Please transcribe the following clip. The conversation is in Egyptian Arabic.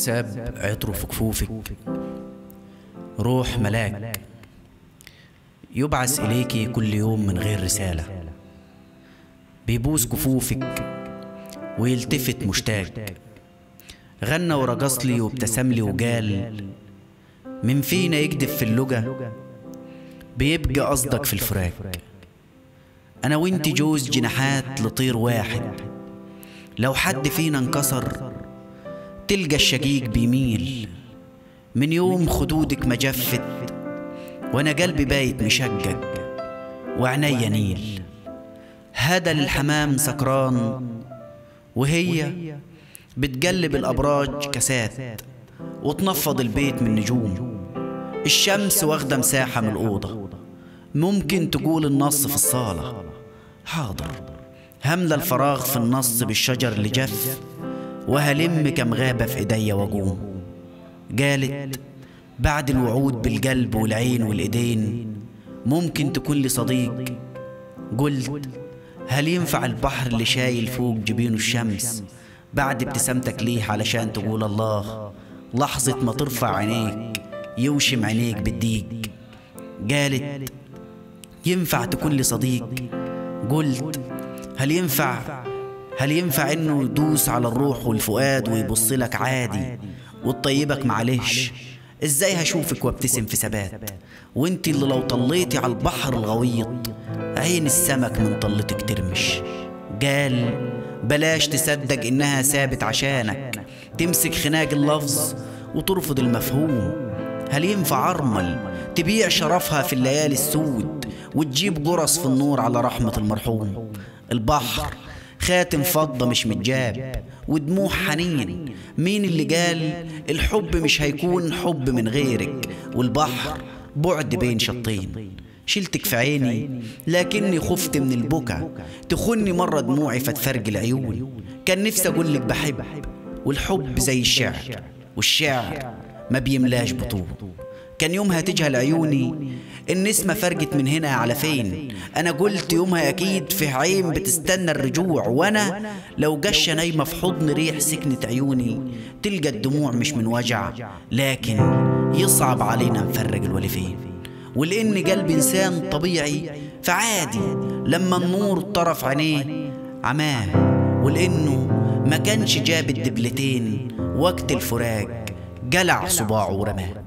ساب عطره في كفوفك روح ملاك يبعث إليك كل يوم من غير رسالة بيبوس كفوفك ويلتفت مشتاق غنى ورقص لي وابتسم لي وقال من فينا يكدب في اللجا بيبقى قصدك في الفراق أنا وإنت جوز جناحات لطير واحد لو حد فينا انكسر تلقى الشقيق بيميل من يوم خدودك ما جفت وانا قلبي بايت مشقق وعينيا نيل هذا للحمام سكران وهي بتقلب الابراج كاسات وتنفض البيت من نجوم الشمس واخده مساحه من الاوضه ممكن تقول النص في الصاله حاضر هملى الفراغ في النص بالشجر اللي جف وهلم كم غابة في ايديا واقوم قالت بعد الوعود بالقلب والعين والايدين ممكن تكون لي صديق قلت هل ينفع البحر اللي شايل فوق جبينه الشمس بعد ابتسامتك ليه علشان تقول الله لحظة ما ترفع عينيك يوشم عينيك بالديك قالت ينفع تكون لي صديق قلت هل ينفع هل ينفع انه يدوس على الروح والفؤاد ويبص لك عادي وتطيبك معلش ازاي هشوفك وابتسم في ثبات وانت اللي لو طليتي على البحر الغويط عين السمك من طلتك ترمش قال بلاش تصدق انها سابت عشانك تمسك خناق اللفظ وترفض المفهوم هل ينفع ارمل تبيع شرفها في الليالي السود وتجيب جرس في النور على رحمة المرحوم البحر خاتم فضة مش متجاب ودموع حنين مين اللي قال الحب مش هيكون حب من غيرك والبحر بعد بين شطين شلتك في عيني لكني خفت من البكا تخني مرة دموعي فتفرج العيون كان نفسي أقول لك بحب والحب زي الشعر والشعر ما بيملاش بطول كان يومها تجهل عيوني النسمة فرجت من هنا على فين أنا قلت يومها أكيد في عين بتستنى الرجوع وأنا لو جشة نايمة في حضن ريح سكنت عيوني تلقى الدموع مش من وجع لكن يصعب علينا نفرج الولفين ولأن قلب إنسان طبيعي فعادي لما النور طرف عينيه عماه ولأنه ما كانش جاب الدبلتين وقت الفراق جلع صباعه ورماه